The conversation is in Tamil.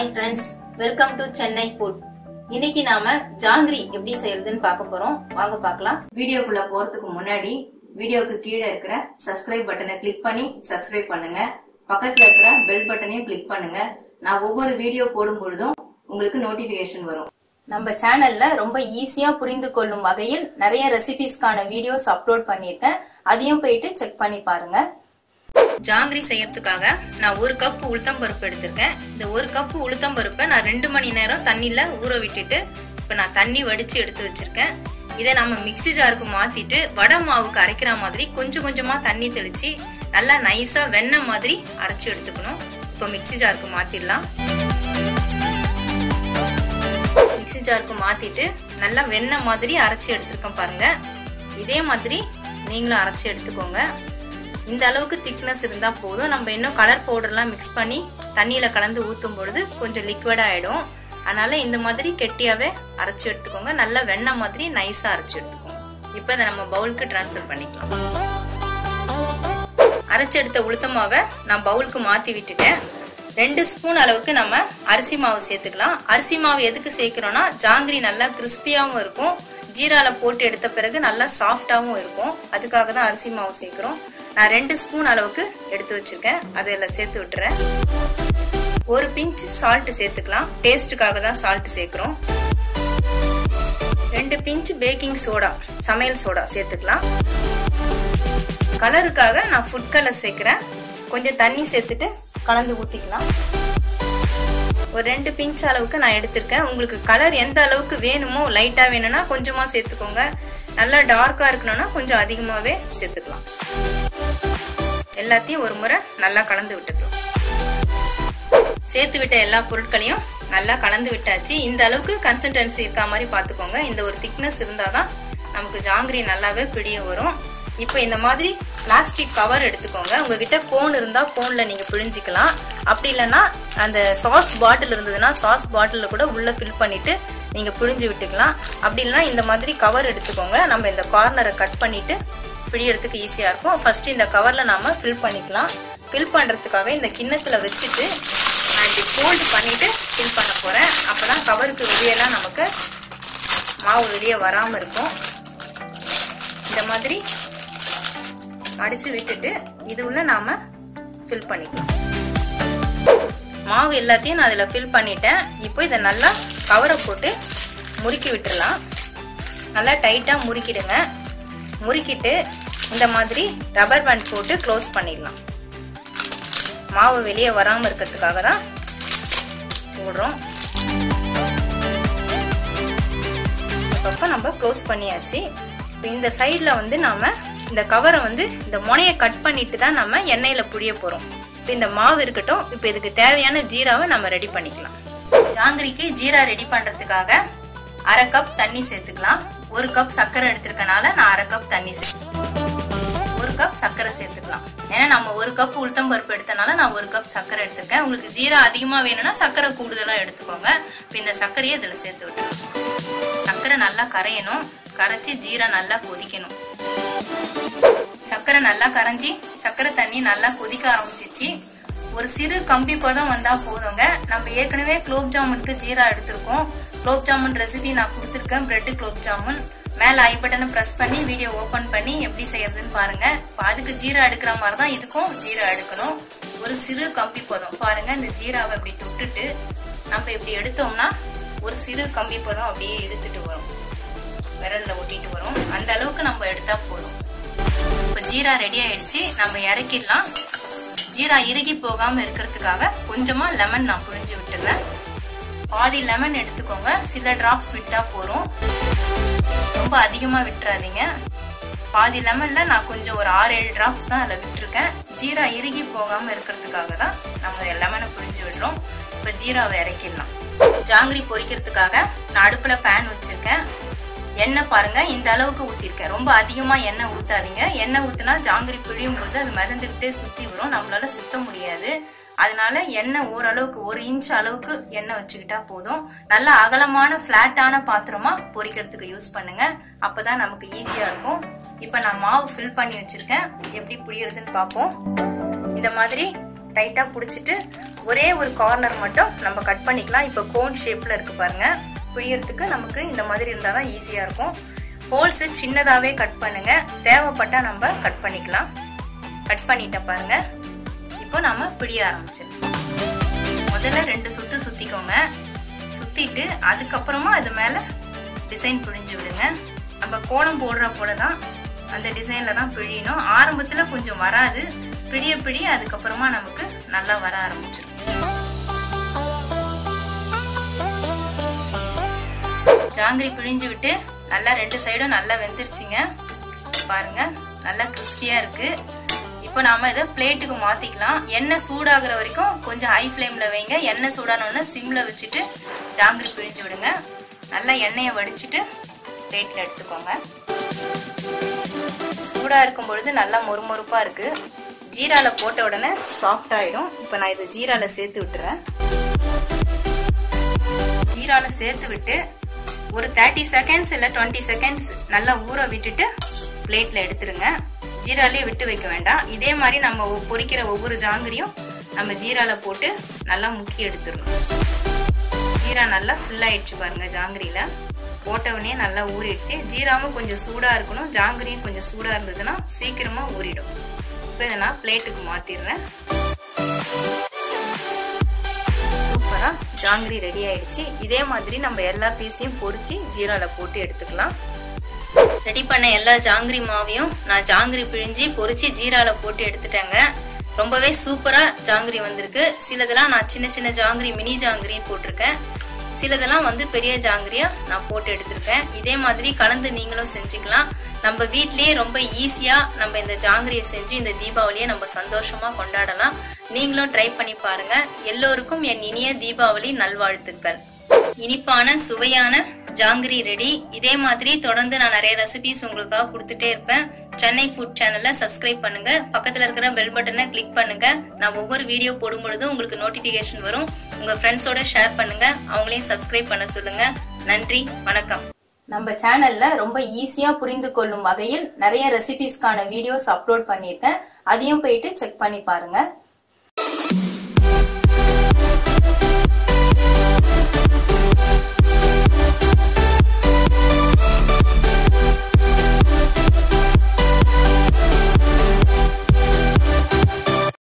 hi friends welcome to Chennai food இன்னைக்கு நாம ஜாங்கிரி எப்படி செய்யறதுன்னு பார்க்க போறோம் வாங்க பார்க்கலாம் வீடியோக்குள்ள போறதுக்கு முன்னாடி வீடியோக்கு கீழே இருக்கிற சப்ஸ்கிரைப் பட்டனை கிளிக் பண்ணி சப்ஸ்கிரைப் பண்ணுங்க பக்கத்துல இருக்கிற பெல் பட்டனையும் கிளிக் பண்ணுங்க நான் ஒவ்வொரு வீடியோ போடும் பொழுதும் உங்களுக்கு நோட்டிபிகேஷன் வரும் நம்ம சேனல்ல ரொம்ப ஈஸியா புரிந்து கொள்ளும் வகையில் நிறைய ரெசிபிஸ்க்கான வீடியோஸ் அப்லோட் பண்ணியிருக்கேன் அதையும் போயிட்டு செக் பண்ணி பாருங்க ஜாங்கிரி செய்யறதுக்காக நான் ஒரு கப் உளுத்தம் பருப்பு எடுத்திருக்கேன் இந்த ஒரு கப் உளுத்தம் பருப்பை நான் ரெண்டு மணி நேரம் தண்ணியில ஊற விட்டுட்டு இப்ப நான் தண்ணி வடிச்சு எடுத்து வச்சிருக்கேன் இதை நம்ம மிக்ஸி ஜாருக்கு மாத்திட்டு வடை மாவுக்கு அரைக்கிற மாதிரி கொஞ்சம் கொஞ்சமா தண்ணி தெளிச்சு நல்லா நைஸா வெண்ணெய் மாதிரி அரைச்சு எடுத்துக்கணும் இப்போ மிக்ஸி ஜாருக்கு மாத்திடலாம் மிக்ஸி ஜாருக்கு மாத்திட்டு நல்லா வெண்ணெய் மாதிரி அரைச்சி எடுத்துருக்கேன் பாருங்க இதே மாதிரி நீங்களும் அரைச்சி எடுத்துக்கோங்க இந்த அளவுக்கு திக்னஸ் இருந்தா போதும் நம்ம இன்னும் கலர் பவுடர்லாம் மிக்ஸ் பண்ணி தண்ணியில கலந்து ஊத்தும் பொழுது கொஞ்சம் லிக்விட் ஆயிடும் அதனால இந்த மாதிரி கெட்டியாவே அரைச்சி எடுத்துக்கோங்க நல்லா வெண்ணெய் மாதிரி நைஸா அரைச்சி எடுத்துக்கோங்க இப்போ இதை நம்ம பவுலுக்கு டிரான்ஸ்ஃபர் பண்ணிக்கலாம் அரைச்சி எடுத்த உளுத்த மாவை நான் பவுலுக்கு மாத்தி விட்டுட்டேன் ரெண்டு ஸ்பூன் அளவுக்கு நம்ம அரிசி மாவு சேர்த்துக்கலாம் அரிசி மாவு எதுக்கு சேர்க்கிறோம்னா ஜாங்கிரி நல்லா கிறிஸ்பியாவும் இருக்கும் ஜீரால போட்டு எடுத்த பிறகு நல்லா சாஃப்டாவும் இருக்கும் அதுக்காக தான் அரிசி மாவு சேர்க்கிறோம் நான் ரெண்டு ஸ்பூன் அளவுக்கு எடுத்து வச்சிருக்கேன் அதில் சேர்த்து விட்டுறேன் ஒரு பிஞ்ச் சால்ட் சேர்த்துக்கலாம் டேஸ்ட்டுக்காக தான் சால்ட் சேர்க்கிறோம் ரெண்டு பிஞ்ச் பேக்கிங் சோடா சமையல் சோடா சேர்த்துக்கலாம் கலருக்காக நான் ஃபுட் கலர் சேர்க்கிறேன் கொஞ்சம் தண்ணி சேர்த்துட்டு கலந்து ஊற்றிக்கலாம் ஒரு ரெண்டு பிஞ்ச் அளவுக்கு நான் எடுத்திருக்கேன் உங்களுக்கு கலர் எந்த அளவுக்கு வேணுமோ லைட்டாக வேணும்னா கொஞ்சமாக சேர்த்துக்கோங்க நல்லா டார்க்காக இருக்கணும்னா கொஞ்சம் அதிகமாகவே சேர்த்துக்கலாம் எல்லாத்தையும் ஒரு முறை நல்லா கலந்து விட்டுக்கலாம் சேர்த்து விட்ட எல்லா பொருட்களையும் நல்லா கலந்து விட்டாச்சு இந்த அளவுக்கு கன்சிஸ்டன்சி இருக்க மாதிரி பார்த்துக்கோங்க இந்த ஒரு திக்னஸ் இருந்தால் தான் நமக்கு ஜாங்கிரி நல்லாவே பிடிய வரும் இப்போ இந்த மாதிரி பிளாஸ்டிக் கவர் எடுத்துக்கோங்க உங்ககிட்ட கோன் இருந்தால் கோனில் நீங்கள் பிழிஞ்சிக்கலாம் அப்படி இல்லைன்னா அந்த சாஸ் பாட்டில் இருந்ததுன்னா சாஸ் பாட்டிலில் கூட உள்ளே ஃபில் பண்ணிவிட்டு நீங்கள் பிழிஞ்சு விட்டுக்கலாம் அப்படி இல்லைன்னா இந்த மாதிரி கவர் எடுத்துக்கோங்க நம்ம இந்த கார்னரை கட் பண்ணிவிட்டு பிழியறதுக்கு ஈஸியாக இருக்கும் ஃபஸ்ட்டு இந்த கவரில் நாம் ஃபில் பண்ணிக்கலாம் ஃபில் பண்ணுறதுக்காக இந்த கிண்ணத்தில் வச்சுட்டு நான் இப்படி ஃபோல்டு பண்ணிவிட்டு ஃபில் பண்ண போகிறேன் அப்போ தான் கவருக்கு வெளியெல்லாம் நமக்கு மாவு வெளியே வராமல் இருக்கும் இந்த மாதிரி அடிச்சு விட்டுட்டு இது உள்ள நாம ஃபில் பண்ணிக்கலாம் மாவு எல்லாத்தையும் நான் அதில் ஃபில் பண்ணிட்டேன் இப்போ இதை நல்லா கவரை போட்டு முறுக்கி விட்டுடலாம் நல்லா டைட்டாக முறுக்கிடுங்க முறுக்கிட்டு இந்த மாதிரி ரப்பர் பேண்ட் போட்டு க்ளோஸ் பண்ணிடலாம் மாவு வெளியே வராமல் இருக்கிறதுக்காக தான் போடுறோம் அப்போ நம்ம க்ளோஸ் பண்ணியாச்சு இப்போ இந்த சைடில் வந்து நாம் இந்த கவரை வந்து இந்த முனையை கட் பண்ணிட்டு தான் நம்ம எண்ணெயில் புழிய போகிறோம் இப்போ இந்த மாவு இருக்கட்டும் இப்போ இதுக்கு தேவையான ஜீராவை நம்ம ரெடி பண்ணிக்கலாம் ஜாங்கிரிக்கு ஜீரா ரெடி பண்ணுறதுக்காக அரை கப் தண்ணி சேர்த்துக்கலாம் ஒரு கப் சர்க்கரை எடுத்திருக்கனால நான் அரை கப் தண்ணி சேர்த்துக்கலாம் ஒரு கப் சர்க்கரை சேர்த்துக்கலாம் ஏன்னா நம்ம ஒரு கப் உளுத்தம் பருப்பு எடுத்தனால நான் ஒரு கப் சர்க்கரை எடுத்திருக்கேன் உங்களுக்கு ஜீரா அதிகமாக வேணும்னா சர்க்கரை கூடுதலாக எடுத்துக்கோங்க இப்போ இந்த சர்க்கரையை இதில் சேர்த்து விட்டுருங்க சர்க்கரை நல்லா கரையணும் கரைச்சி ஜீரா நல்லா கொதிக்கணும் சர்க்கரை நல்லா கரைஞ்சி சர்க்கரை தண்ணி நல்லா கொதிக்க ஆரம்பிச்சிச்சு ஒரு சிறு கம்பி பதம் வந்தா போதுங்க நம்ம ஏற்கனவே குலோப் ஜாமுனுக்கு ஜீரா எடுத்திருக்கோம் குலோப் ஜாமுன் ரெசிபி நான் கொடுத்துருக்கேன் பிரெட் குலோப் ஜாமுன் மேல ஐ பட்டனை ப்ரெஸ் பண்ணி வீடியோ ஓபன் பண்ணி எப்படி செய்யறதுன்னு பாருங்க இப்போ அதுக்கு ஜீரா எடுக்கிற மாதிரி தான் இதுக்கும் ஜீரா எடுக்கணும் ஒரு சிறு கம்பி பதம் பாருங்க இந்த ஜீராவை இப்படி தொட்டுட்டு நம்ம இப்படி எடுத்தோம்னா ஒரு சிறு கம்பி பதம் அப்படியே இழுத்துட்டு வரும் விரல்ல ஒட்டிட்டு வரும் அந்த அளவுக்கு நம்ம எடுத்தா போதும் இப்போ ஜீரா ரெடி ஆயிடுச்சு நம்ம இறக்கிடலாம் ஜீரா இறுகி போகாம இருக்கிறதுக்காக கொஞ்சமா லெமன் நான் புழிஞ்சு விட்டுறேன் பாதி லெமன் எடுத்துக்கோங்க சில டிராப்ஸ் விட்டா போறோம் ரொம்ப அதிகமா விட்டுறாதீங்க பாதி லெமன்ல நான் கொஞ்சம் ஒரு ஆறு ஏழு டிராப்ஸ் தான் அதில் விட்டுருக்கேன் ஜீரா இறுகி போகாம இருக்கிறதுக்காக தான் நம்ம லெமனை புழிஞ்சு விடுறோம் இப்போ ஜீராவை இறக்கிடலாம் ஜாங்கிரி பொரிக்கிறதுக்காக நான் அடுப்புல பேன் வச்சிருக்கேன் எண்ணெய் பாருங்க இந்த அளவுக்கு ஊத்திருக்கேன் ரொம்ப அதிகமா எண்ணெய் ஊத்தாதீங்க எண்ணெய் ஊத்துனா ஜாங்கிரி பிழியும் பொழுது அது மிதந்துக்கிட்டே சுத்தி வரும் நம்மளால சுத்த முடியாது அதனால எண்ணெய் ஓரளவுக்கு ஒரு இன்ச் அளவுக்கு எண்ணெய் வச்சுக்கிட்டா போதும் நல்ல அகலமான பிளாட்டான பாத்திரமா பொரிக்கிறதுக்கு யூஸ் பண்ணுங்க அப்பதான் நமக்கு ஈஸியா இருக்கும் இப்ப நான் மாவு ஃபில் பண்ணி வச்சிருக்கேன் எப்படி புளியறதுன்னு பார்ப்போம் இந்த மாதிரி டைட்டாக பிடிச்சிட்டு ஒரே ஒரு கார்னர் மட்டும் நம்ம கட் பண்ணிக்கலாம் இப்போ கோன் ஷேப்பில் இருக்கு பாருங்க பிழியறதுக்கு நமக்கு இந்த மாதிரி இருந்தால் தான் ஈஸியாக இருக்கும் ஹோல்ஸு சின்னதாகவே கட் பண்ணுங்க தேவைப்பட்டால் நம்ம கட் பண்ணிக்கலாம் கட் பண்ணிட்டேன் பாருங்க இப்போ நாம பிழிய ஆரம்பிச்சிடலாம் முதல்ல ரெண்டு சுத்து சுத்திக்கோங்க சுத்திட்டு அதுக்கப்புறமா அது மேல டிசைன் பிழிஞ்சு விடுங்க நம்ம கோலம் போடுற போல தான் அந்த டிசைன்ல தான் பிழியணும் ஆரம்பத்துல கொஞ்சம் வராது பிழிய பிழிய அதுக்கப்புறமா நமக்கு நல்லா வர ஆரம்பிச்சிடும் ஜாங்கிரி பிழிஞ்சு விட்டு நல்லா ரெண்டு சைடும் நல்லா வெந்துருச்சுங்க பாருங்க நல்லா கிறிஸ்பியா இருக்கு இப்போ நாம இதை பிளேட்டுக்கு மாத்திக்கலாம் எண்ணெய் சூடாகிற வரைக்கும் கொஞ்சம் ஹை ஃப்ளேம்ல வைங்க எண்ணெய் சூடானோடனே சிம்ல வச்சுட்டு ஜாங்கிரி பிழிஞ்சு விடுங்க நல்லா எண்ணெயை வடிச்சிட்டு பிளேட்ல எடுத்துக்கோங்க சூடா இருக்கும் பொழுது நல்லா மொறுமொறுப்பா இருக்கு ஜீரால போட்ட உடனே சாஃப்ட் ஆயிடும் இப்போ நான் இதை ஜீரால சேர்த்து விட்டுறேன் ஜீரால சேர்த்து விட்டு ஒரு தேர்ட்டி செகண்ட்ஸ் இல்லை டுவெண்ட்டி செகண்ட்ஸ் நல்லா ஊற விட்டுட்டு பிளேட்ல எடுத்துருங்க ஜீராலே விட்டு வைக்க வேண்டாம் இதே மாதிரி நம்ம பொரிக்கிற ஒவ்வொரு ஜாங்கிரியும் நம்ம ஜீரால போட்டு நல்லா முக்கி எடுத்துடணும் ஜீரா நல்லா ஃபுல் ஆயிடுச்சு பாருங்க ஜாங்கிரியில போட்டவனே நல்லா ஊறிடுச்சு ஜீராவும் கொஞ்சம் சூடா இருக்கணும் ஜாங்கிரியும் கொஞ்சம் சூடா இருந்ததுன்னா சீக்கிரமா ஊறிடும் இப்போ இதை நான் பிளேட்டுக்கு மாத்திடுறேன் சூப்பரா ஜாங்கிரி ரெடி ஆயிடுச்சு இதே மாதிரி நம்ம எல்லா பீஸையும் பொரிச்சு ஜீரால போட்டு எடுத்துக்கலாம் ரெடி பண்ண எல்லா ஜாங்கிரி மாவையும் நான் ஜாங்கிரி பிழிஞ்சு பொரிச்சு ஜீரால போட்டு எடுத்துட்டேங்க ரொம்பவே சூப்பரா ஜாங்கிரி வந்திருக்கு சிலதெல்லாம் நான் சின்ன சின்ன ஜாங்கிரி மினி ஜாங்கிரி போட்டிருக்கேன் சிலதெல்லாம் வந்து பெரிய ஜாங்கிரியா நான் போட்டு எடுத்திருக்கேன் இதே மாதிரி கலந்து நீங்களும் செஞ்சுக்கலாம் நம்ம வீட்லயே ரொம்ப ஈஸியா நம்ம இந்த ஜாங்கிரியை செஞ்சு இந்த தீபாவளியை நம்ம சந்தோஷமா கொண்டாடலாம் நீங்களும் ட்ரை பண்ணி பாருங்க எல்லோருக்கும் என் இனிய தீபாவளி நல்வாழ்த்துக்கள் இனிப்பான சுவையான ஜாங்கிரி ரெடி இதே மாதிரி தொடர்ந்து நான் நிறைய ரெசிபிஸ் உங்களுக்காக கொடுத்துட்டே இருப்பேன் சென்னை ஃபுட் சேனல்ல சப்ஸ்கிரைப் பண்ணுங்க பக்கத்துல இருக்கிற பெல் பட்டனை கிளிக் பண்ணுங்க நான் ஒவ்வொரு வீடியோ போடும் பொழுதும் உங்களுக்கு நோட்டிபிகேஷன் வரும் உங்க ஃப்ரெண்ட்ஸோட ஷேர் பண்ணுங்க அவங்களையும் சப்ஸ்கிரைப் பண்ண சொல்லுங்க நன்றி வணக்கம் நம்ம சேனல்ல ரொம்ப ஈஸியா புரிந்து கொள்ளும் வகையில் நிறைய ரெசிபிஸ்க்கான வீடியோஸ் அப்லோட் பண்ணியிருக்கேன் அதையும் போயிட்டு செக் பண்ணி பாருங்க